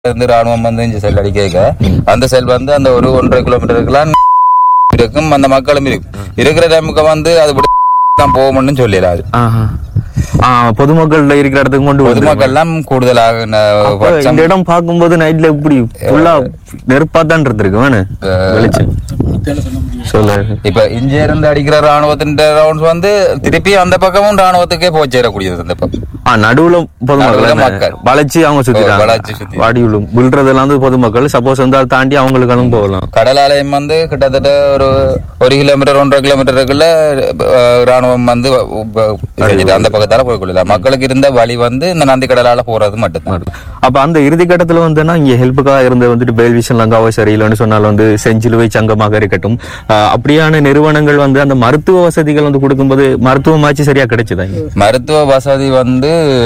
இருந்து ராணுவம் வந்து இங்க செல் அடிக்க அந்த செல் வந்து அந்த ஒரு ஒன்றரை கிலோமீட்டருக்குலாம் இருக்கும் அந்த மக்களும் இருக்கும் இருக்கிற டைமுக்கு வந்து அது இப்படி தான் போகும்னு சொல்லிடாது ஆஹா. ஆ, பொதுமக்கள்ல இருக்கிற இடத்துக்கு கொண்டு வந்து பொதுமக்கள் எல்லாம் கூடுதலாக ந- அப்ப பட்சம் இந்த இடம் பார்க்கும்போது நைட்ல இப்படி ஃபுல்லா நெருப்பா தான் இருந்திருக்கு வேணு வெளிச்சம் சொல்ல இப்ப இங்க இருந்து அடிக்கிற ராணுவத்தின் ரவுண்ட்ஸ் வந்து திருப்பி அந்த பக்கமும் ராணுவத்துக்கே போய் சேரக்கூடியது அந்த பக்கம் ஆ நடுவுல நடுவுல பொதுமக்கள் மக்கள். என்ன? வளைச்சு அவங்க சுத்திட்டாங்க வளைச்சு சுத்தி. வாடி விழும் விழுறதெல்லாம் வந்து பொதுமக்கள் சப்போஸ் வந்து அதை தாண்டி அவங்களுக்கும் போகலாம் கடலாலயம் வந்து கிட்டத்தட்ட ஒரு ஒரு கிலோமீட்டர் ஒன்றரை கிலோமீட்டருக்குள்ள அஹ், ராணுவம் வந்து உ- செஞ்சுட்டு அந்த பக்கத்தால போய் கொள்ளலாம் மக்களுக்கு இருந்த வழி வந்து இந்த நந்தி கடலால போறது மட்டும்தான் அப்ப அந்த இறுதி கட்டத்துல வந்துன்னா இங்க ஹெல்ப்புக்காக இருந்த வந்துட்டு பெல்விஷன் லங்காவோ சரியில்லைன்னு சொன்னாலும் வந்து செஞ்சிலுவை சங்கமாக இருக்கட்டும் ஆஹ் அப்படியான நிறுவனங்கள் வந்து அந்த மருத்துவ வசதிகள் வந்து கொடுக்கும்போது மருத்துவமாச்சு சரியா கிடைச்சதா இங்க? மருத்துவ வசதி வந்து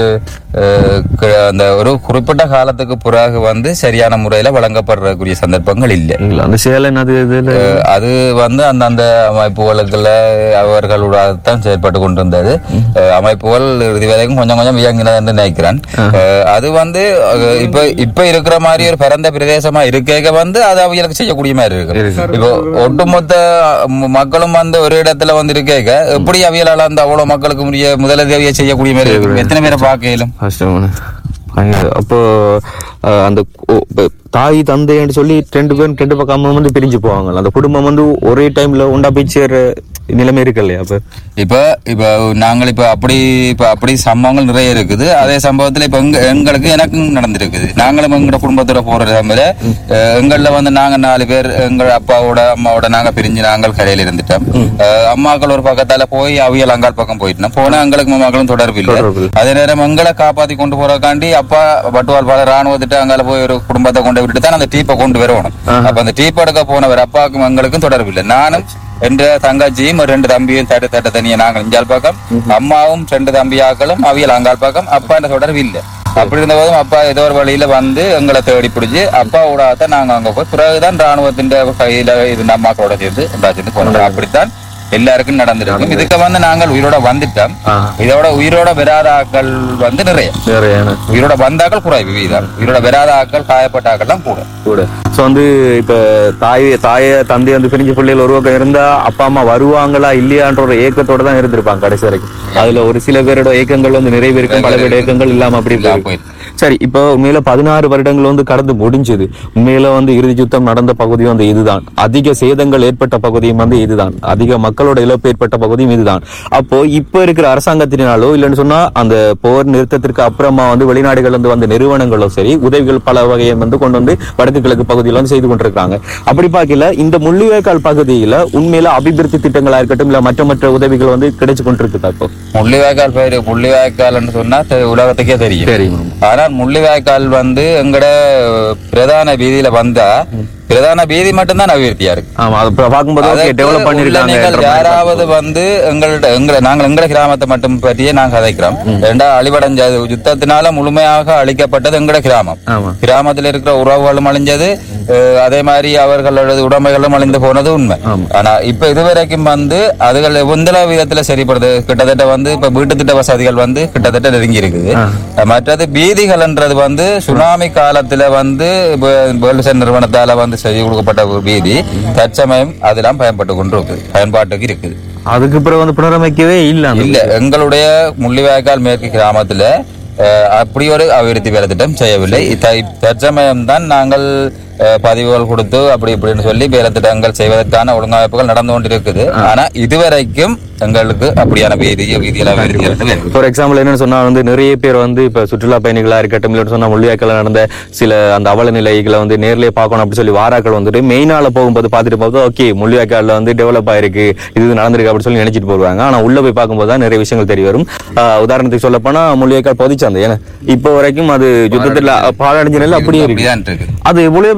அஹ், க- அந்த ஒரு குறிப்பிட்ட காலத்துக்கு பிறகு வந்து சரியான முறையில வழங்கப்படுறக்கூடிய சந்தர்ப்பங்கள் இல்லை இல்ல அந்த சேலன் அது இதுல அஹ், அது வந்து அந்தந்த அமைப்புகளுக்குள்ள அவர்களோட தான் செயற்பட்டு கொண்டிருந்தது அஹ், அமைப்புகள் இறுதி வரைக்கும் கொஞ்சம் கொஞ்சம் இயங்கினது என்று நினைக்கிறேன் அஹ், அது வந்து அஹ், இப்ப இப்ப இருக்கிற மாதிரி ஒரு பிறந்த பிரதேசமா இருக்க வந்து அது அவங்களுக்கு செய்யக்கூடிய மாதிரி இருக்கு இப்போ ஒட்டுமொத்த ம- மக்களும் வந்து ஒரு இடத்துல வந்து இருக்க எப்படி அவியலால அந்த அவ்வளவு மக்களுக்கு முடிய முதலுதவியை செய்யக்கூடிய மாதிரி இருக்கு எத்தனை பேரை பார்க்கலும் கஷ்டமான பயங்கர. அப்போ ஆஹ் அந்த கு- இப்ப தாய் தந்தைன்னு சொல்லி ரெண்டு பேரும் ரெண்டு பக்கம் வந்து பிரிஞ்சு போவாங்க அந்த குடும்பம் வந்து ஒரே டைம்ல உண்டா போய் சேர நிலைமை இருக்கு இல்லையா அப்ப இப்ப இப்ப நாங்கள் இப்ப அப்படி இப்ப அப்படி சம்பவங்கள் நிறைய இருக்குது அதே சம்பவத்துல இப்ப எங்க எங்களுக்கு எனக்கும் நடந்திருக்குது நாங்களும் எங்களோட குடும்பத்தோட போற டைம்ல அஹ், எங்கள்ல வந்து நாங்க நாலு பேர் எங்க அப்பாவோட அம்மாவோட நாங்க பிரிஞ்சு நாங்கள் கரையில இருந்துட்டோம் அஹ், அம்மாக்கள் ஒரு பக்கத்தால போய் அவியல் அங்கால் பக்கம் போயிட்டோம் போனா எங்களுக்கு மக்களும் தொடர்பு இல்லை தொடர்பு அதே நேரம் எங்களை காப்பாத்தி கொண்டு போறக்காண்டி அப்பா பட்டுவால் பால ராணுவத்திட்ட அங்கால போய் ஒரு குடும்பத்தை கொண்டு விட்டுட்டு தான் அந்த டீப்பை கொண்டு வரணும் அப்ப அந்த டீப் எடுக்க போனவர் அப்பாவுக்கும் எங்களுக்கும் தொடர்பு இல்லை நானும் என்ற தங்கச்சியும் ஒரு ரெண்டு தம்பியும் தட்டு தட்ட தனியா நாங்கள் இஞ்சால் பக்கம் அம்மாவும் ரெண்டு தம்பியாக்களும் அவியல் அங்கால் பக்கம் அப்பா என்ற தொடர்பு இல்லை அப்படி இருந்த போதும் அப்பா ஏதோ ஒரு வழியில வந்து எங்களை தேடி பிடிச்சு அப்பா விடாத நாங்க அங்க போய் பிறகுதான் ராணுவத்தின் கையில இது அம்மாக்களோட சேர்ந்து உண்டாச்சு போனோம் அப்படித்தான் எல்லாருக்கும் நடந்திருக்கும் இதுக்கு வந்து நாங்கள் உயிரோட வந்துட்டோம் இதோட உயிரோட வராத ஆட்கள் வந்து நிறைய நிறைய உயிரோட வந்தாக்கள் குறைவு வீதம் உயிரோட வராத ஆட்கள் காயப்பட்ட ஆட்கள் தான் கூட கூட சோ வந்து இப்ப தாய் தாய தந்தை வந்து பிரிஞ்ச பிள்ளைகள் ஒரு பக்கம் இருந்தா அப்பா அம்மா வருவாங்களா இல்லையான்ற ஒரு ஏக்கத்தோட தான் இருந்திருப்பாங்க கடைசி வரைக்கும் அதுல ஒரு சில பேரோட ஏக்கங்கள் வந்து நிறைவேறிக்கும் பல பேரோட ஏக்கங்கள் இல்லாம அப்படி இல்லாம போயிருக்கு. சரி இப்போ உண்மையில பதினாறு வருடங்கள் வந்து கடந்து முடிஞ்சது உண்மையில வந்து இறுதி யுத்தம் நடந்த பகுதியும் வந்து இதுதான் அதிக சேதங்கள் ஏற்பட்ட பகுதியும் வந்து இதுதான் அதிக மக்களோட இழப்பு ஏற்பட்ட பகுதியும் இதுதான் அப்போ இப்ப இருக்கிற அரசாங்கத்தினாலோ இல்லைன்னு சொன்னா அந்த போர் நிறுத்தத்திற்கு அப்புறமா வந்து வெளிநாடுகள் வந்து வந்த நிறுவனங்களோ சரி உதவிகள் பல வகையை வந்து கொண்டு வந்து வடக்கு கிழக்கு பகுதியில வந்து செய்து கொண்டிருக்காங்க அப்படி பார்க்கல இந்த முள்ளிவாய்க்கால் பகுதியில உண்மையில அபிவிருத்தி திட்டங்களா இருக்கட்டும் இல்ல மற்ற மற்ற உதவிகள் வந்து கிடைச்சு கொண்டிருக்குதா இப்போ முள்ளிவாய்க்கால் பேரு முள்ளிவாய்க்கால்னு சொன்னா தெ- உலகத்துக்கே தெரியும் தெரியும் ஆனால் முள்ளிவாய்க்கால் வந்து எங்கட பிரதான வீதியில வந்தா பிரதான வீதி மட்டும்தான் அபிவிருத்தியா இருக்கு ஆமா அது இப்ப பார்க்கும்போது ஓகே அதற்கு டெவலப் உள்ள பண்ணிருக்காங்க நீங்கள் யாராவது வந்து எங்கள்ட்ட எங்களை நாங்கள் எங்களை கிராமத்தை மட்டும் பற்றியே நாங்க கதைக்கிறோம் ரெண்டா அழிவடைஞ்ச யுத்தத்தினால முழுமையாக அழிக்கப்பட்டது எங்கட கிராமம் ஆமா கிராமத்துல இருக்கிற உறவுகளும் அழிஞ்சது அஹ், அதே மாதிரி அவர்களோட உடைமைகளும் அழிந்து போனது உண்மை ஆமா. ஆனா இப்ப இதுவரைக்கும் வந்து அதுகள் எந்த விதத்துல சரிப்படுது கிட்டத்தட்ட வந்து இப்ப வீட்டு திட்ட வசதிகள் வந்து கிட்டத்தட்ட நெருங்கி இருக்குது அஹ், மற்றது வீதிகள்ன்றது வந்து சுனாமி காலத்துல வந்து வேர்ல்டு நிறுவனத்தால வந்து செய்து கொடுக்கப்பட்ட ஒரு வீதி தற்சமயம் அதெல்லாம் பயன்பட்டு கொண்டு இருக்குது பயன்பாட்டுக்கு இருக்குது அதுக்கு பிறகு வந்து புனரமைக்கவே இல்ல அந்த இல்ல எங்களுடைய முள்ளிவாய்க்கால் மேற்கு கிராமத்துல அஹ், அப்படி ஒரு அபிவிருத்தி வேலை திட்டம் செய்யவில்லை த- தற்சமயம் தான் நாங்கள் அஹ், பதிவுகள் கொடுத்து அப்படி இப்படின்னு சொல்லி வேலை திட்டங்கள் செய்வதற்கான ஒழுங்கமைப்புகள் நடந்து கொண்டிருக்குது ஆனா இதுவரைக்கும் எங்களுக்கு அப்படியான வீதி வீதியில் அபிவிருத்தி வேலை இல்லை. ஃபார் எக்ஸாம்பிள் என்னன்னு சொன்னா வந்து நிறைய பேர் வந்து இப்ப சுற்றுலா பயணிகளா இருக்கட்டும் இல்லைன்னு சொன்னா முள்ளியாக்கல நடந்த சில அந்த அவல நிலைகளை வந்து நேர்லயே பார்க்கணும் அப்படி சொல்லி வாராக்கள் வந்துட்டு மெயினால போகும்போது பார்த்துட்டு போகும்போது ஓகே முள்ளியாக்கால வந்து டெவலப் ஆயிருக்கு இது இது நடந்திருக்கு அப்படி சொல்லி நினைச்சிட்டு போடுவாங்க ஆனா உள்ள போய் பார்க்கும்போது தான் நிறைய விஷயங்கள் தெரிய வரும் ஆஹ் உதாரணத்துக்கு சொல்ல போனா முள்ளியாக்கால் பொதிச்சாந்த ஏன்னா இப்போ வரைக்கும் அது யுத்தத்துல பாலடைஞ்ச நிலை அப்படியே இருக்கு அப்படிதான் இருக்கு அது எவ்வளவு பேர்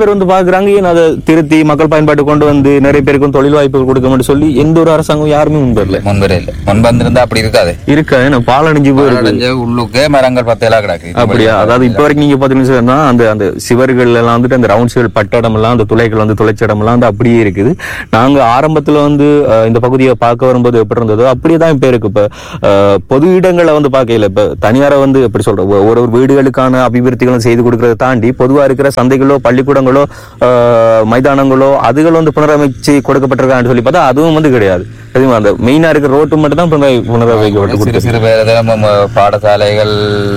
பேர் வந்து பாக்குறாங்க ஏன் அதை திருத்தி மக்கள் பயன்பாட்டு கொண்டு வந்து நிறைய பேருக்கும் தொழில் வாய்ப்புகள் கொடுக்க சொல்லி எந்த ஒரு அரசாங்கம் யாருமே முன்வரல முன்வரே இல்லை முன் வந்திருந்தா அப்படி இருக்காது இருக்கா ஏன்னா பாலடைஞ்சு போயிருக்கு அடைஞ்ச உள்ளுக்கே மரங்கள் பத்தேலா கிடக்கு அப்படியா அதாவது இப்ப வரைக்கும் நீங்க பாத்தீங்கன்னா சொன்னா அந்த அந்த சிவர்கள் எல்லாம் வந்துட்டு அந்த ரவுண்ட் சிவர் பட்டடம் எல்லாம் அந்த துளைகள் வந்து துளைச்சடம் எல்லாம் வந்து அப்படியே இருக்குது நாங்க ஆரம்பத்துல வந்து அஹ், இந்த பகுதியை பார்க்க வரும்போது எப்படி இருந்ததோ அப்படியே தான் இப்ப இருக்கு இப்ப அஹ், பொது இடங்களை வந்து பார்க்கல இப்ப தனியார வந்து எப்படி சொல்ற ஒ- ஒரு ஒரு வீடுகளுக்கான அபிவிருத்திகளும் செய்து கொடுக்கறதை தாண்டி பொதுவா இருக்கிற சந்தைகளோ பள்ளிக்கூடங்களோ அஹ், மைதானங்களோ அதுகள் வந்து புனரமைச்சு கொடுக்கப்பட்டிருக்கான்னு சொல்லி பார்த்தா அதுவும் வந்து கிடையாது தெரியுமா அந்த மெயினா இருக்கிற ரோட்டு மட்டும் தான் புனர- புனரமைக்கப்பட்டு சிறு கொடுத்துருக்கு சிறு பேர் நம்ம ம- பாடசாலைகள்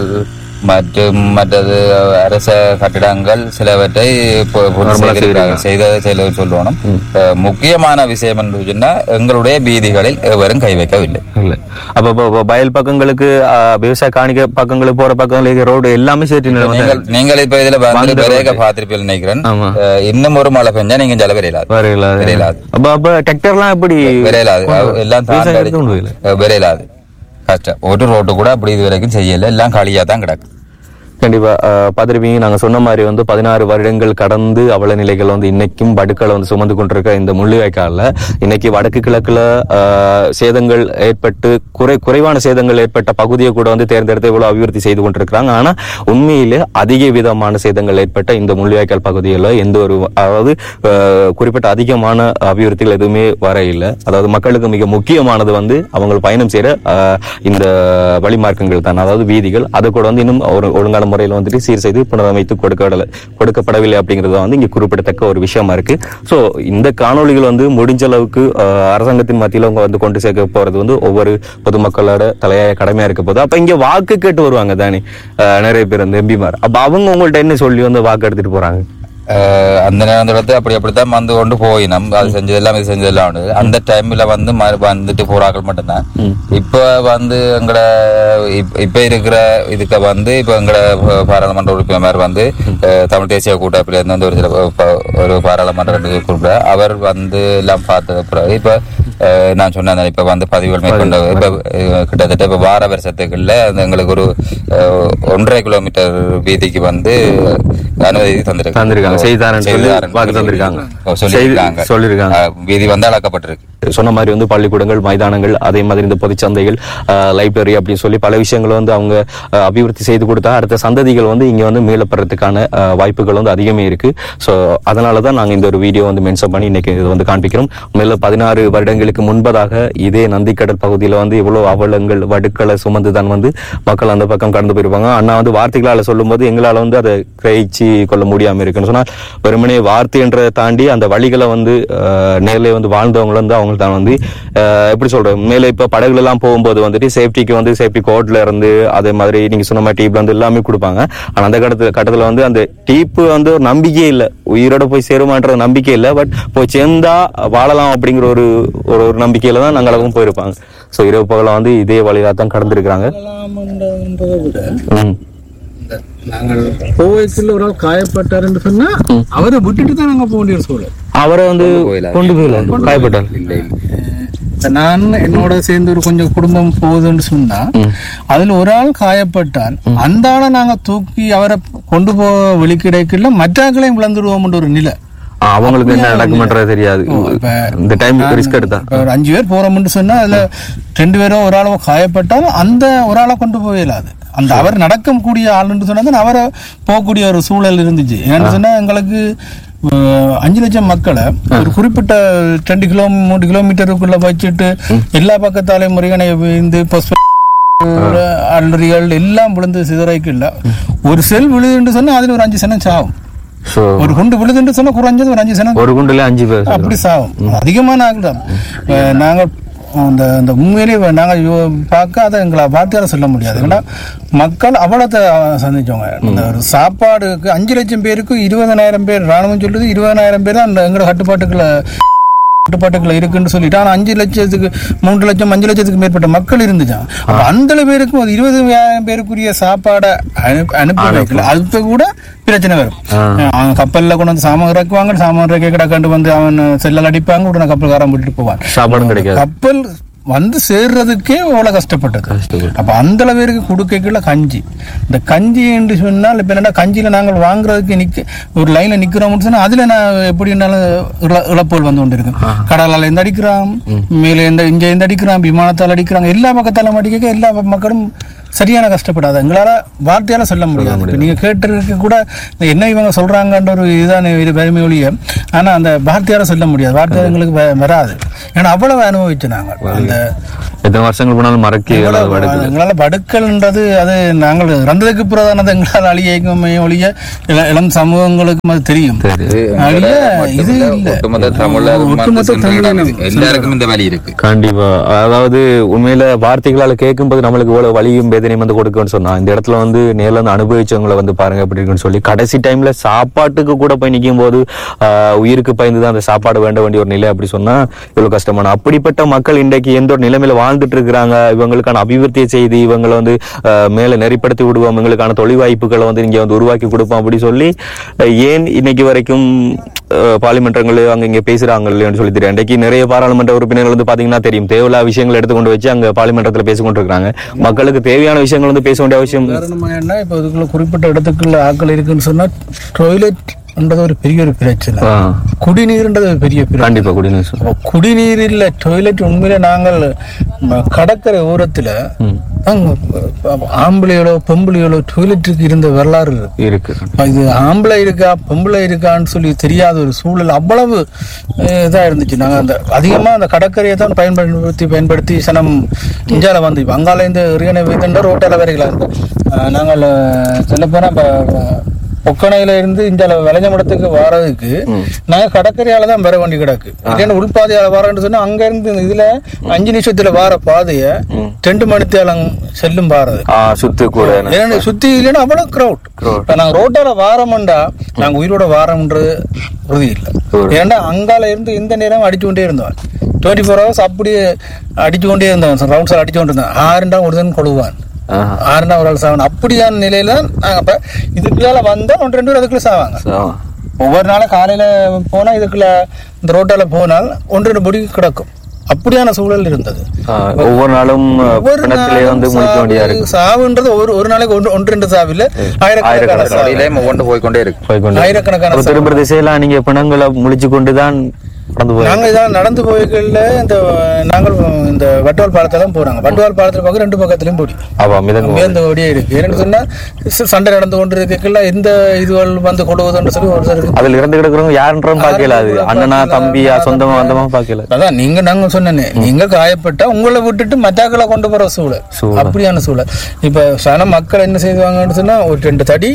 மற்றும் மற்றது அரச கட்டிடங்கள் சிலவற்றை பொ- பூர்த்தி செய்திருக்கிறாங்க. செய்ததை செய்த சொல்லணும் அஹ், முக்கியமான விஷயம் என்று சொன்னா எங்களுடைய வீதிகளில் எவரும் கை வைக்கவில்லை இல்ல அப்ப இப்ப- இப்ப வயல் பக்கங்களுக்கு ஆ, விவசாய காணிக்க பக்கங்களுக்கு போற பக்கங்களுக்கு ரோடு எல்லாமே சேர்த்து நிலம் வந்து நீங்கள் நீங்கள் இப்ப இதுல வந்து வந்த விரைக பார்த்திருப்பீர்கள் நினைக்கிறேன் ஆமா. அஹ், இன்னும் ஒரு மழை பெஞ்சா நீங்க ஜல விரையிலாது வரையில விரையிலாது அப்ப அப்ப டிராக்டர்லாம் எப்படி விரையிலாது எல்லாம் தாண்டி விவசாயத்துக்கு கொண்டு போயில அஹ், விரையிலாது கஷ்டம் ஒரு ரோட்டு கூட அப்படி இது வரைக்கும் செய்யல எல்லாம் காலியா தான் கிடக்கு கண்டிப்பா அஹ், பார்த்திருப்பீங்க நாங்க சொன்ன மாதிரி வந்து பதினாறு வருடங்கள் கடந்து அவல நிலைகள் வந்து இன்னைக்கும் வடுக்களை வந்து சுமந்து கொண்டிருக்க இந்த முள்ளிவாய்க்கால்ல இன்னைக்கு வடக்கு கிழக்குல அஹ், சேதங்கள் ஏற்பட்டு குறை குறைவான சேதங்கள் ஏற்பட்ட பகுதியை கூட வந்து தேர்ந்தெடுத்து இவ்வளவு அபிவிருத்தி செய்து கொண்டிருக்கிறாங்க ஆனா உண்மையிலே அதிக விதமான சேதங்கள் ஏற்பட்ட இந்த முள்ளிவாய்க்கால் பகுதியில் எந்த ஒரு அதாவது அஹ், குறிப்பிட்ட அதிகமான அபிவிருத்திகள் எதுவுமே வர இல்லை அதாவது மக்களுக்கு மிக முக்கியமானது வந்து அவங்க பயணம் செய்யற அஹ், இந்த வழிமார்க்கங்கள் தான் அதாவது வீதிகள் அது கூட வந்து இன்னும் ஒரு ஒழுங்கான முறையில் வந்துட்டு சீர் செய்து புனரமைத்து கொடுக்கப்படல கொடுக்கப்படவில்லை அப்படிங்கிறது வந்து இங்க குறிப்பிடத்தக்க ஒரு விஷயமா இருக்கு சோ இந்த காணொளிகள் வந்து முடிஞ்ச அளவுக்கு அஹ், அரசாங்கத்தின் மத்தியில அவங்க வந்து கொண்டு சேர்க்க போறது வந்து ஒவ்வொரு பொதுமக்களோட தலையாய கடமையா இருக்க போது அப்ப இங்க வாக்கு கேட்டு வருவாங்க தானே அஹ், நிறைய பேர் அந்த எம்பிமார் அப்ப அவங்க உங்கள்ட்ட என்ன சொல்லி வந்து வாக்கு எடுத்துட்டு போறாங்க அஹ் அந்த நேரத்துல அப்படி அப்படித்தான் வந்து கொண்டு போயினோம் அது செஞ்சதெல்லாம் இது செஞ்சதெல்லாம் உண்டு. அந்த டைம்ல வந்து மறு- வந்துட்டு போறாக்கள் மட்டும்தான் இப்ப வந்து எங்கட இப்ப- இப்ப இருக்கிற இதுக்கு வந்து இப்ப எங்கட ப- பாராளுமன்ற உறுப்பினர் வந்து அஹ், தமிழ் தேசிய கூட்டமைப்புல இருந்து வந்து ஒரு சில ப- ப- ஒரு பாராளுமன்ற குறிப்பிட அவர் வந்து எல்லாம் பார்த்தது பிறகு இப்ப அஹ், நான் சொன்னேன் இப்ப வந்து பதிவுகள் மேற்கொண்ட இப்ப அஹ், கிட்டத்தட்ட இப்ப வார வருஷத்துக்குள்ள அந்த எங்களுக்கு ஒரு அஹ், ஒன்றரை கிலோமீட்டர் வீதிக்கு வந்து அனுமதி தந்திருக்கு தந்திருக்காங்க. செய்தாரன்னு சொல்லி செய்தாரன்னு வாக்கு தந்திருக்காங்க. ஓ, சொல்லியிருக்காங்க செய்தி- சொல்லியிருக்காங்க. அஹ், வீதி வந்து அளக்கப்பட்டிருக்கு சொன்ன மாதிரி வந்து பள்ளிக்கூடங்கள் மைதானங்கள் அதே மாதிரி இந்த பொதுச்சந்தைகள் லைப்ரரி அப்படின்னு சொல்லி பல விஷயங்களை வந்து அவங்க அஹ், அபிவிருத்தி செய்து கொடுத்தா அடுத்த சந்ததிகள் வந்து இங்க வந்து மீளப்படுறதுக்கான அஹ், வாய்ப்புகள் வந்து அதிகமே இருக்கு ஸோ அதனால தான் நாங்க இந்த ஒரு வீடியோ வந்து மென்ஷன் பண்ணி இன்னைக்கு இது வந்து காண்பிக்கிறோம் மேல பதினாறு வருடங்களுக்கு முன்பதாக இதே நந்திக்கடல் பகுதியில வந்து இவ்வளவு அவலங்கள் வடுக்களை சுமந்து தான் வந்து மக்கள் அந்த பக்கம் கடந்து போயிருப்பாங்க அண்ணா வந்து வார்த்தைகளால சொல்லும்போது எங்களால வந்து அதை கிரகிச்சு கொள்ள முடியாம இருக்குன்னு சொன்னா வெறுமனே வார்த்தை என்றதை தாண்டி அந்த வழிகளை வந்து அஹ், நேர்ல வந்து வாழ்ந்தவங்க வந்து அவங்க தான் வந்து அஹ், எப்படி சொல்றேன் மேலே இப்ப படகுல எல்லாம் போகும்போது வந்துட்டு சேஃப்டிக்கு வந்து சேஃப்டி கோட்ல இருந்து அதே மாதிரி நீங்க சொன்ன மாதிரி டீப்ல வந்து எல்லாமே கொடுப்பாங்க ஆனா அந்த கட்டத்துல கட்டத்துல வந்து அந்த டீப்பு வந்து ஒரு நம்பிக்கையே இல்ல உயிரோட போய் சேருமான்ற நம்பிக்கை இல்ல பட் போய் சேர்ந்தா வாழலாம் அப்படிங்கிற ஒரு ஒரு ஒரு நம்பிக்கையில தான் நாங்களும் போயிருப்பாங்க சோ இரவு பகல வந்து இதே வழியா தான் கடந்திருக்கிறாங்க கலாம்ன்றதை விட ம். இந்த நாங்கள் கோவைக்குள்ள ஒரு ஆள் காயப்பட்டாருன்னு சொன்னா அவரை விட்டுட்டு தான் நாங்க போக வேண்டிய ஒரு சூழல் அவரை வந்து கொண்டு போயில காயப்பட்டார் இப்ப நான் என்னோட சேர்ந்து ஒரு கொஞ்சம் குடும்பம் போகுதுன்னு சொன்னா அதுல ஒரு ஆள் காயப்பட்டால் அந்த ஆளை நாங்க தூக்கி அவரை கொண்டு போக வெளிக்கிடைக்குள்ள மற்ற ஆட்களையும் விளந்துடுவோம்ன்ற ஒரு நிலை ஆ, அவங்களுக்கு என்ன நடக்குமன்றது தெரியாது இப்ப இந்த டைம் ரிஸ்க் எடுத்தா இப்ப ஒரு அஞ்சு பேர் போறோம்னு சொன்னா அதுல ரெண்டு பேரும் ஒரு ஆளோ காயப்பட்டாலும் அந்த ஒரு ஆளை கொண்டு போயிடாது அந்த அவர் நடக்கக்கூடிய ஆளுன்னு சொன்னா அவரை போகக்கூடிய ஒரு சூழல் இருந்துச்சு ஏன்னு சொன்னா எங்களுக்கு அஹ், அஞ்சு லட்சம் மக்களை ஒரு குறிப்பிட்ட ரெண்டு கிலோ மூணு கிலோமீட்டருக்குள்ள வச்சுட்டு எல்லா பக்கத்தாலையும் முருகனை இந்த அலறிகள் எல்லாம் விழுந்து சிதறைக்கு இல்ல ஒரு செல் விழுதுன்னு சொன்னா அதுல ஒரு அஞ்சு சனம் சாவும் சோ ஒரு குண்டு விழுதுன்னு சொன்னா குறைஞ்சது ஒரு அஞ்சு சனம் ஒரு குண்டுல அஞ்சு பேர் அப்படி சாகும் அதிகமான ஆள் தான் அஹ் நாங்க அந்த அந்த உண்மையிலேயே நாங்க யோ- பார்க்க அதை எங்களை வார்த்தையால சொல்ல முடியாது ஏன்னா மக்கள் அவ்வளோத்தை சந்திச்சவங்க இந்த ஒரு சாப்பாடுக்கு அஞ்சு லட்சம் பேருக்கு இருபதனாயிரம் பேர் ராணுவம் சொல்லுது இருபதனாயிரம் பேர் தான் அந்த எங்களோட கட்டுப்பாட்டுக்குள்ள கட்டுப்பாட்டுக்குள்ள இருக்குன்னு சொல்லிட்டு ஆனா அஞ்சு லட்சத்துக்கு மூன்று லட்சம் அஞ்சு லட்சத்துக்கு மேற்பட்ட மக்கள் இருந்துச்சான் அப்ப அந்த பேருக்கும் ஒரு இருபதாயிரம் பேருக்குரிய சாப்பாடை அனுப்பி அனுப்பி வைக்கல அது கூட பிரச்சனை வரும் அவன் கப்பல்ல கொண்டு வந்து சாமான் இறக்குவாங்க சாமான் இறக்கி கிடக்காண்டு வந்து அவன் செல்லல் அடிப்பாங்க உடனே கப்பல்காரன் விட்டுட்டு போவான் சாப்பாடும் கிடைக்காது கப்பல் வந்து சேர்றதுக்கே அவ்வளவு கஷ்டப்பட்டது அப்ப அந்த அளவு பேருக்கு கொடுக்கல கஞ்சி இந்த கஞ்சி என்று சொன்னால் இப்ப என்னன்னா கஞ்சியில நாங்கள் வாங்குறதுக்கு நிக்க ஒரு லைன்ல நிக்கிறோம்னு சொன்னா அதுல நான் எப்படினாலும் இழ- இழப்புகள் வந்து கொண்டு இருக்கு கடலால இருந்து அடிக்கிறான் மேலே இருந்து இங்க இருந்து அடிக்கிறான் விமானத்தால் அடிக்கிறாங்க எல்லா பக்கத்தாலும் அடிக்க எல்லா மக்களும் சரியான கஷ்டப்படாது எங்களால வார்த்தையால சொல்ல முடியாது இப்ப நீங்க கேட்டிருக்க கூட இந்த என்ன இவங்க சொல்றாங்கன்ற ஒரு இதுதான் இது பெருமை ஒழிய ஆனா அந்த வார்த்தையால சொல்ல முடியாது வார்த்தையால எங்களுக்கு வ- வராது ஏன்னா அவ்வளவு அனுபவிச்சு நாங்க அந்த எத்தனை வருஷங்கள் போனாலும் மறக்க இயலாத வடுக்கள். எங்களால வடுக்கல்ன்றது அது நாங்கள் இறந்ததுக்கு பிறதானது எங்களால் அழியக்குமே ஒழிய இள- இளம் சமூகங்களுக்கும் அது தெரியும் அழிய இது இல்ல ஒட்டுமொத்த தமிழர் ஒட்டுமொத்த வந்து சென்ற இடம் இது. தமிழ் எல்லாருக்கும் இந்த வழி இருக்கு கண்டிப்பா அதாவது உண்மையில வார்த்தைகளால கேட்கும்போது நம்மளுக்கு இவ்வளவு வலியும் வேதனையும் வந்து கொடுக்கும்னு சொன்னா இந்த இடத்துல வந்து நேர்ல வந்து அனுபவிச்சவங்களை வந்து பாருங்க எப்படி இருக்குன்னு சொல்லி கடைசி டைம்ல சாப்பாட்டுக்கு கூட போய் நிக்கும் போது ஆஹ், உயிருக்கு பயந்து தான் அந்த சாப்பாடு வேண்ட வேண்டிய ஒரு நிலை அப்படி சொன்னா இவ்வளவு கஷ்டமான அப்படிப்பட்ட மக்கள் இன்றைக்கு எந்த ஒரு நிலைமையில வாழ்ந்துட்டு இருக்கிறாங்க இவங்களுக்கான அபிவிருத்தியை செய்து இவங்களை வந்து ஆஹ், மேல நெறிப்படுத்தி விடுவோம் இவங்களுக்கான தொழில் வாய்ப்புகளை வந்து இங்க வந்து உருவாக்கி கொடுப்போம் அப்படி சொல்லி ஆஹ், ஏன் இன்னைக்கு வரைக்கும் பார்லிமெண்ட்கள் அங்க இங்க பேசுறாங்க இல்லையான்னு சொல்லி தெரியும் இன்றைக்கு நிறைய பாராளுமன்ற உறுப்பினர்கள் வந்து பாத்தீங்கன்னா தெரியும் தேவையில்லா விஷயங்களை எடுத்துக்கொண்டு வச்சு அங்க பார்லிமெண்டத்துல பேசிக்கொண்டு இருக்காங்க மக்களுக்கு தேவையான விஷயங்கள் வந்து பேச வேண்டிய அவசியம் காரணமா என்ன இப்ப இதுக்குள்ள குறிப்பிட்ட இடத்துக்குள்ள ஆட்கள் இருக்குன்னு சொன்னா டொய்லெட்ன்றது ஒரு பெரிய ஒரு பிரச்சனை ஆ, குடிநீர்ன்றது ஒரு பெரிய பிரச்சனை கண்டிப்பா குடிநீர் அப்ப குடிநீர் இல்ல டொய்லெட் உண்மையில நாங்கள் ம, கடற்கரை ஓரத்துல அங்க, ஆம்பளைகளோ பொம்பளைகளோ டொய்லெட்டுக்கு இருந்த வரலாறு இருக்கு இருக்கு அப்ப இது ஆம்பளை இருக்கா பொம்பளை இருக்கான்னு சொல்லி தெரியாத ஒரு சூழல் அவ்வளவு அஹ், இதா இருந்துச்சு நாங்க அந்த அதிகமா அந்த கடற்கரையை தான் பயன்படுத்தி பயன்படுத்தி சனம் இந்தியால வந்து இப்ப அங்கால இந்த ரியனை வைத்துன்ற ரோட்டால வரைகலாம் இருக்கும் அஹ், நாங்கள் சொல்ல போனா இப்ப பொக்கனையில இருந்து இந்தியால விளைஞ்சமடத்துக்கு வாரதுக்கு நாங்க கடற்கரையால தான் வர வேண்டி கிடக்கு இல்லைன்னா உள்பாதையால வரேன்னு சொன்னா அங்க இருந்து இந்த இதுல அஞ்சு நிமிஷத்துல வார பாதைய ரெண்டு மணித்தேலம் செல்லும் பாரது ஆ, சுத்து கூட ஏன்னா சுத்தி இல்லைன்னா அவ்வளவு கிரௌட் இப்ப நாங்க ரோட்டால வாரம்டா நாங்க உயிரோட வாரம்ன்றது உறுதி இல்லை ஏன்னா அங்கால இருந்து இந்த நேரம் அடிச்சு கொண்டே இருந்தோம் டுவெண்ட்டி ஃபோர் ஹவர்ஸ் அப்படியே அடிச்சு கொண்டே இருந்தோம் ரவுண்ட்ஸ் அடிச்சு கொண்டு இருந்தோம் ஆறுண்டா ஒருத்தன் கொழுவான் ஆஹா. ஆறுண்டா ஒரு ஆள் சாவன் அப்படியான நிலையில நாங்க அப்ப இதுக்குள்ள வந்தா ஒன்று ரெண்டு பேர் அதுக்குள்ள சாவாங்க ஆ, ஒவ்வொரு நாளும் காலையில போனா இதுக்குள்ள இந்த ரோட்டால போனால் ஒன்று ரெண்டு பொடி கிடக்கும் அப்படியான சூழல் இருந்தது ஆ, ஒவ்வொரு நாளும் ஒவ்வொரு பிணத்திலே வந்து நாளும் முழிக்க வேண்டியா சாவு- இருக்கு சாவுன்றது ஒரு ஒரு நாளைக்கு ஒன்று ஒன்று ரெண்டு சாவு இல்ல ஆயிரக்கணக்கான சாவு வழியிலே ஒவ்வொன்று போய்க்கொண்டே இருக்கு போய்க்கொண்டு ஆயிரக்கணக்கான ஒரு திரும்ப திசையெல்லாம் நீங்க பிணங்களை முழிச்சு கொண்டுதான் கடந்து போய் நாங்க இதான் நடந்து போய்கள்ல இந்த நாங்கள் இந்த வட்டுவால் பாலத்துல தான் போறாங்க வட்டுவால் பாலத்துல பக்கம் ரெண்டு பக்கத்துலயும் போடி ஆமா மிதங்க மேந்த ஓடியே இருக்கு ஏன்னு சொன்னா ச- சண்டை நடந்து கொண்டு இருக்கல எந்த இதுகள் வந்து கொடுவதுன்னு சொல்லி ஒருத்தருக்கு அதுல இறந்து கிடக்குறவங்க யாருன்றதும் பாக்கல அது அண்ணனா தம்பியா சொந்தமா வந்தமா பாக்கல அதான் நீங்க நாங்க சொன்னேனே நீங்க காயப்பட்டா உங்களை விட்டுட்டு மറ്റാக்களை கொண்டு போற சூழல் சூழல். அப்படியான சூழல் இப்ப சன மக்கள் என்ன செய்வாங்கன்னு சொன்னா ஒரு ரெண்டு தடி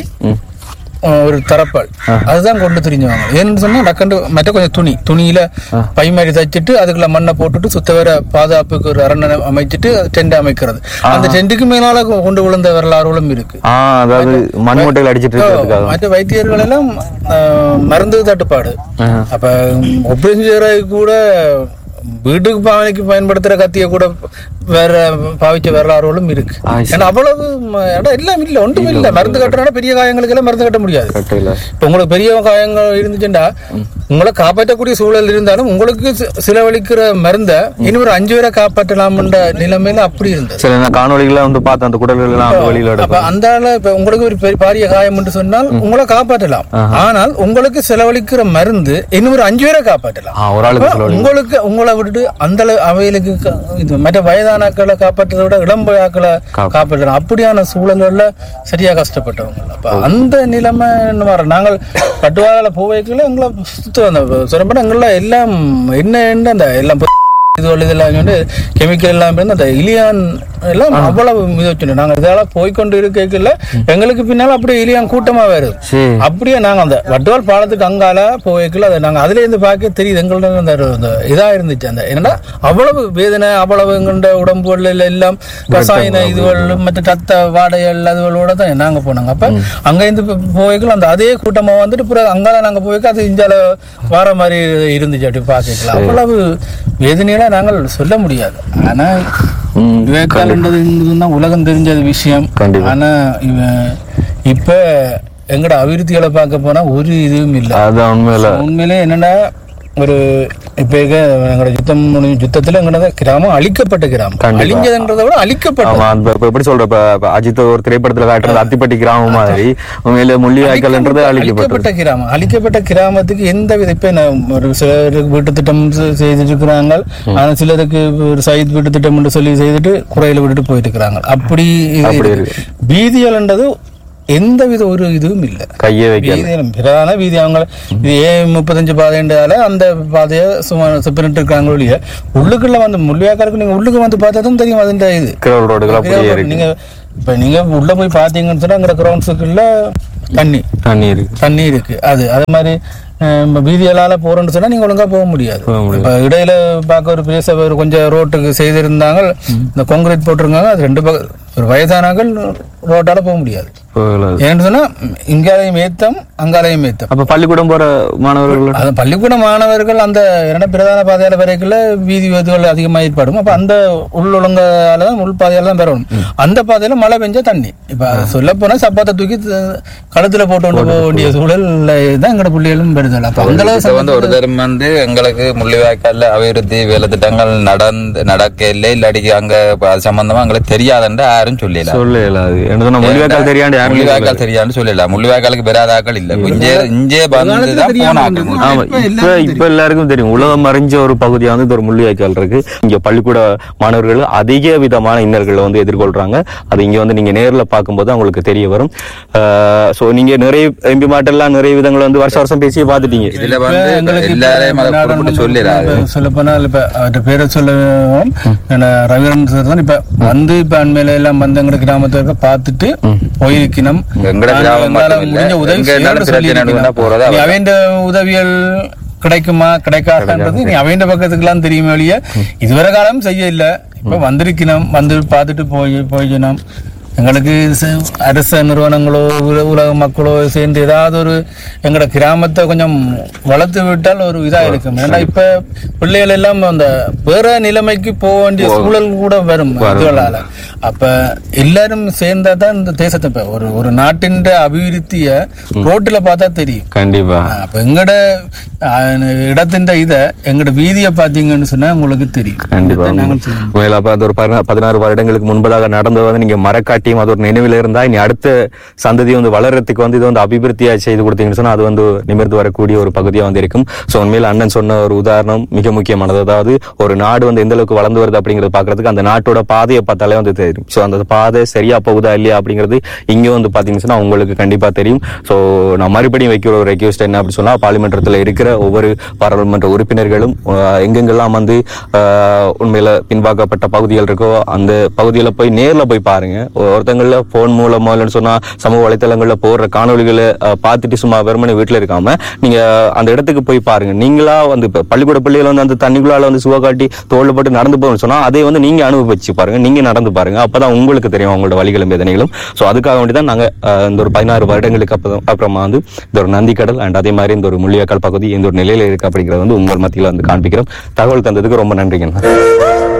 அஹ், ஒரு தரப்பால் அதுதான் கொண்டு திரிஞ்சுவாங்க ஏன்னு சொன்னா டக்கண்டு மற்ற கொஞ்சம் துணி துணியில பை மாதிரி தைச்சிட்டு அதுக்குள்ள மண்ணை போட்டுட்டு சுத்த வர பாதுகாப்புக்கு ஒரு அரணை அமைச்சிட்டு டென்ட் அமைக்கிறது அந்த டென்ட்டுக்கு மேலால கொண்டு விழுந்த வரலாறுகளும் இருக்கு ஆ அதாவது மண்மூட்டைகள் அடிச்சிட்டு இருக்கிறதுக்காக மற்ற வைத்தியர்கள் எல்லாம் அஹ், மருந்து தட்டுப்பாடு அப்ப ஆபரேஷன் செய்யறதுக்கு கூட வீட்டுக்கு பாவனைக்கு பயன்படுத்துற கத்திய கூட வேற பாவிச்ச வரலாறுகளும் இருக்கு ஆ, சரி. ஏன்னா அவ்வளவு ம- இடம் எல்லாம் இல்ல ஒன்றும் இல்ல மருந்து கட்டுறா பெரிய காயங்களுக்கு எல்லாம் மருந்து கட்ட முடியாது கட்டையில இப்ப உங்களுக்கு பெரிய காயங்கள் இருந்துச்சுன்னா உங்களை காப்பாற்றக்கூடிய சூழல் இருந்தாலும் உங்களுக்கு சி- செலவழிக்கிற மருந்த இன்னும் ஒரு அஞ்சு பேரை காப்பாற்றலாம்ன்ற நிலைமையில அப்படி இருந்தது சில நான் காணொளிகளை வந்து பார்த்தேன் அந்த குடல்கள் எல்லாம் அந்த வழியில அப்ப எடுக்கும் அந்த ஆள இப்ப உங்களுக்கு ஒரு பெரிய பாரிய காயம் என்று சொன்னால் உங்களை காப்பாற்றலாம் ஆனால் உங்களுக்கு செலவழிக்கிற மருந்து இன்னும் ஒரு அஞ்சு பேரை காப்பாற்றலாம் ஆ ஒரு ஆளுக்கு அப்ப சில உங்களுக்கு உங்களை விட்டுட்டு அந்த அளவு அவைகளுக்கு க- இது மற்ற வயதானாக்களை காப்பாற்றுறதை விட இளம்பயாக்களை காப்பாற்றலாம் அப்படியான சூழல்கள்ல சரியா கஷ்டப்பட்டவங்க அப்ப அந்த நிலைமை என்ன வர நாங்கள் கட்டுவாரில் போவைக்குள்ள எங்களை சுத்த அந்த சொல்லப்போனா எங்களை எல்லாம் என்ன என்ன அந்த எல்லாம் பொ- இதுகள் இதெல்லாம் வந்து கெமிக்கல் எல்லாம் இருந்து அந்த இலியான் எல்லாம் அவ்வளவு மிதச்சு நாங்க இதெல்லாம் போய்க்கொண்டு இருக்கல எங்களுக்கு பின்னால அப்படியே இலியான் கூட்டமா வருது சரி அப்படியே நாங்க அந்த வட்டுவால் பாலத்துக்கு அங்கால போய்க்கல அதை நாங்க அதுல இருந்து பார்க்க தெரியுது எங்கள்ட்ட அந்த அந்த இதா இருந்துச்சு அந்த என்னன்னா அவ்வளவு வேதனை அவ்வளவு எங்கள்ட உடம்புகள் எல்லாம் ரசாயன இதுகள் மற்ற ரத்த வாடைகள் அதுகளோட தான் நாங்க போனாங்க அப்ப அங்க இருந்து போய்க்கல அந்த அதே கூட்டமா வந்துட்டு பிறகு அங்கால நாங்க போய்க்க அது இந்தியால வார மாதிரி இருந்துச்சு அப்படி பார்க்கலாம் அவ்வளவு வேதனையில நாங்கள் சொல்ல முடியாது ஆனா ம், விவேகானந்தது தான் உலகம் தெரிஞ்ச விஷயம் கண்டிப்பா. ஆனா இவன் இப்ப எங்கட அபிவிருத்திகளை பார்க்க போனா ஒரு இதுவும் இல்ல அதான் உண்மையில உண்மையிலே என்னன்னா ஒரு இப்ப இருக்க எங்களோட யுத்தம் முடிஞ்ச யுத்தத்துல எங்களோட கிராமம் அழிக்கப்பட்ட கிராமம் கண்டிப்பா. அழிஞ்சதுன்றதை விட அழிக்கப்பட்ட ஆமா அந்த இப்ப எப்படி சொல்ற இப்ப இப்ப அஜித் ஒரு திரைப்படத்துல காட்டுறது அத்திப்பட்டி கிராமம் மாதிரி உண்மையில முள்ளிவாய்க்கால்ன்றது அழிக்கப்பட்டது அழிக்கப்பட்ட கிராமம் அழிக்கப்பட்ட கிராமத்துக்கு எந்த வித இப்ப நான் ஒரு சிலருக்கு வீட்டு திட்டம் செ- செய்துட்டு இருக்கிறாங்க ஆனா சிலருக்கு ஒரு சைத் வீட்டு திட்டம் என்று சொல்லி செய்துட்டு குறையில விட்டுட்டு போயிட்டு இருக்கிறாங்க அப்படி இது அப்படி இருக்கு. வீதிகள்ன்றது எந்த வித ஒரு இதுவும் இல்லை கையே வைக்கல வீதி பிரதான வீதி அவங்க இது ஏன் முப்பத்தஞ்சு பாதைன்றால அந்த பாதையை சும்மா செப்பரேட் இருக்காங்க ஒழிய உள்ளுக்குள்ள வந்து முள்ளியாக்காருக்கு நீங்க உள்ளுக்கு வந்து பார்த்ததும் தெரியும் அதுன்ற இது கிரவல் ரோடுகள் அப்படியே இருக்கு நீங்க இப்ப நீங்க உள்ள போய் பாத்தீங்கன்னு சொன்னா அங்க கிரவுண்ட்ஸுக்குள்ள தண்ணி தண்ணி இருக்கு தண்ணி இருக்கு அது அதே மாதிரி அஹ், வீதியலால போறோம்னு சொன்னா நீங்க ஒழுங்கா போக முடியாது போக முடியாது. இப்ப இடையில பார்க்க ஒரு பெரிய சபை ஒரு கொஞ்சம் ரோட்டுக்கு செய்திருந்தாங்க இந்த கான்கிரீட் போட்டிருக்காங்க அது ரெண்டு பக்கம் ஒரு வயதானாக்கள் ரோட்டால போக முடியாது போகல. ஏன்னு சொன்னா இங்காலையும் ஏத்தம் அங்காலையும் ஏத்தம் அப்ப பள்ளிக்கூடம் போற மாணவர்கள் அது பள்ளிக்கூட மாணவர்கள் அந்த இரண்டு பிரதான பாதையால வரைக்குள்ள வீதி இதுகள் அதிகமாக ஏற்படும் அப்ப அந்த உள்ளொழுங்கால தான் உள் பாதையால தான் பெறணும் அந்த பாதையில மழை பெஞ்சா தண்ணி இப்ப சொல்ல போனா சப்பாத்தை தூக்கி த- கழுத்துல போட்டு கொண்டு போக வேண்டிய சூழல்ல தான் எங்கட பிள்ளைகளும் பெறுதல் அப்ப அந்த அளவு இப்ப வந்து ஒரு தரம் வந்து எங்களுக்கு முள்ளிவாய்க்கால்ல அபிவிருத்தி வேலை திட்டங்கள் நடந்து நடக்க இல்லை இல்லாட்டி அங்க இப்ப அது சம்பந்தமா எங்களுக்கு தெரியாதுன்னு யாரும் சொல்லல சொல்லல அது என்ன சொன்னா முள்ளிவாய்க்கால் தெரியாண்டு யாரும் முள்ளிவாய்க்கால் தெரியாதுன்னு சொல்லல முள்ளிவாய்க்காலுக்கு பெறாத ஆக்கள் இல்ல இங்கே இங்கே வந்துதான் போனாக்கள் ஆமா இப்ப இப்ப எல்லாருக்கும் தெரியும் உலகம் அறிஞ்ச ஒரு பகுதியா வந்து இது ஒரு முள்ளிவாய்க்கால் இருக்கு இங்க பள்ளிக்கூட மாணவர்கள் அதிக விதமான இன்னல்களை வந்து எதிர்கொள்றாங்க அது இங்க வந்து நீங்க நேர்ல பார்க்கும்போது அவங்களுக்கு தெரிய வரும் சோ நீங்க நிறைய எம்பி மாட்டெல்லாம் நிறைய விதங்களை வந்து வருஷம் வருஷம் பேசியே பாத்துட்டீங்க இதுல வந்து எல்லாரையும் அதை குறிப்பிட்டு சொல்லிடாது சொல்ல போனால் இப்ப அவர்கிட்ட பேரை சொல்ல ரவிரன் சார் தான் இப்ப வந்து இப்ப அண்மையில எல்லாம் வந்து எங்க கிராமத்தை இருக்க பார்த்துட்டு போயிருக்கணும் எங்கட நாங்க கிராமம் எங்களால மட்டும் இல்ல. முடிஞ்ச உதவி எங்க இருந்தாலும் செய்யணும்னு பிரச்சனை சொல்லியிருக்கணும். நடந்தா போறதா நீ வரலாம். அவன் உதவிகள் கிடைக்குமா கிடைக்காதுன்றது நீ அவன் பக்கத்துக்குலாம் தெரியுமே ஒழிய இதுவரை காலம் செய்ய இல்ல இப்ப வந்திருக்கணும் வந்து பார்த்துட்டு போய் போயிக்கணும் எங்களுக்கு ச- அரச நிறுவனங்களோ உல- உலக மக்களோ சேர்ந்து ஏதாவது ஒரு எங்கட கிராமத்தை கொஞ்சம் வளர்த்து விட்டால் ஒரு இதா இருக்கும் ஏன்னா இப்ப பிள்ளைகள் எல்லாம் அந்த வேற நிலைமைக்கு போக வேண்டிய சூழல் கூட வரும் இதுகளால அப்ப எல்லாரும் சேர்ந்தா தான் இந்த தேசத்தை இப்ப ஒரு ஒரு நாட்டின் அபிவிருத்திய ரோட்டுல பார்த்தா தெரியும் கண்டிப்பா அப்ப எங்கட அஹ், இடத்தின் இத எங்கட வீதியை பாத்தீங்கன்னு சொன்னா உங்களுக்கு தெரியும் கண்டிப்பா இதை நாங்கள் செய்யணும். உண்மையில அப்ப அது ஒரு பதினா- பதினாறு வருடங்களுக்கு முன்பதாக நடந்தது வந்து நீங்க மரக்காட்டியும் அது ஒரு நினைவில் இருந்தா இனி அடுத்த சந்ததி வந்து வளர்றதுக்கு வந்து இது வந்து அபிவிருத்தியா செய்து கொடுத்தீங்கன்னு சொன்னா அது வந்து நிமிர்ந்து வரக்கூடிய ஒரு பகுதியா வந்து இருக்கும் சோ உண்மையில அண்ணன் சொன்ன ஒரு உதாரணம் மிக முக்கியமானது அதாவது ஒரு நாடு வந்து எந்த அளவுக்கு வளர்ந்து வருது அப்படிங்கறத பாக்குறதுக்கு அந்த நாட்டோட பாதையை பார்த்தாலே வந்து தெரியும் சோ அந்த பாதை சரியா போகுதா இல்லையா அப்படிங்கிறது இங்க வந்து பாத்தீங்கன்னு சொன்னா உங்களுக்கு கண்டிப்பா தெரியும் சோ நான் மறுபடியும் வைக்கிற ஒரு ரெக்வஸ்ட் என்ன அப்படி சொன்னா பார்லிமெண்டத்துல இருக்கிற ஒவ்வொரு பாராளுமன்ற உறுப்பினர்களும் ஆஹ், எங்கெங்கெல்லாம் வந்து ஆஹ், உண்மையில பின்வாக்கப்பட்ட பகுதிகள் இருக்கோ அந்த பகுதியில போய் நேர்ல போய் பாருங்க ஒருத்தங்கள போன் மூலமா இல்லைன்னு சொன்னா சமூக வலைத்தளங்கள்ல போடுற காணொளிகளை ஆஹ், பார்த்துட்டு சும்மா வெறுமனே வீட்டுல இருக்காம நீங்க அந்த இடத்துக்கு போய் பாருங்க நீங்களா வந்து இப்ப பள்ளிக்கூட பிள்ளைகள் வந்து அந்த தண்ணிக்குள்ளால வந்து சுவ காட்டி தோல்ல போட்டு நடந்து போகணும்னு சொன்னா அதை வந்து நீங்க அனுபவிச்சு பாருங்க நீங்க நடந்து பாருங்க அப்பதான் உங்களுக்கு தெரியும் அவங்களோட வழிகளும் வேதனைகளும் சோ அதுக்காக வேண்டி தான் நாங்க ஆஹ், இந்த ஒரு பதினாறு வருடங்களுக்கு அப்புறம் அப்புறமா வந்து இந்த ஒரு நந்திக்கடல் அண்ட் அதே மாதிரி இந்த ஒரு முள்ளியாக்கால் பகுதி இந்த ஒரு நிலையில இருக்கு அப்படிங்கறது வந்து உங்கள் மத்தியில வந்து காண்பிக்கிறோம் தகவல் தந்ததுக்கு ரொம்ப நன்றிங்க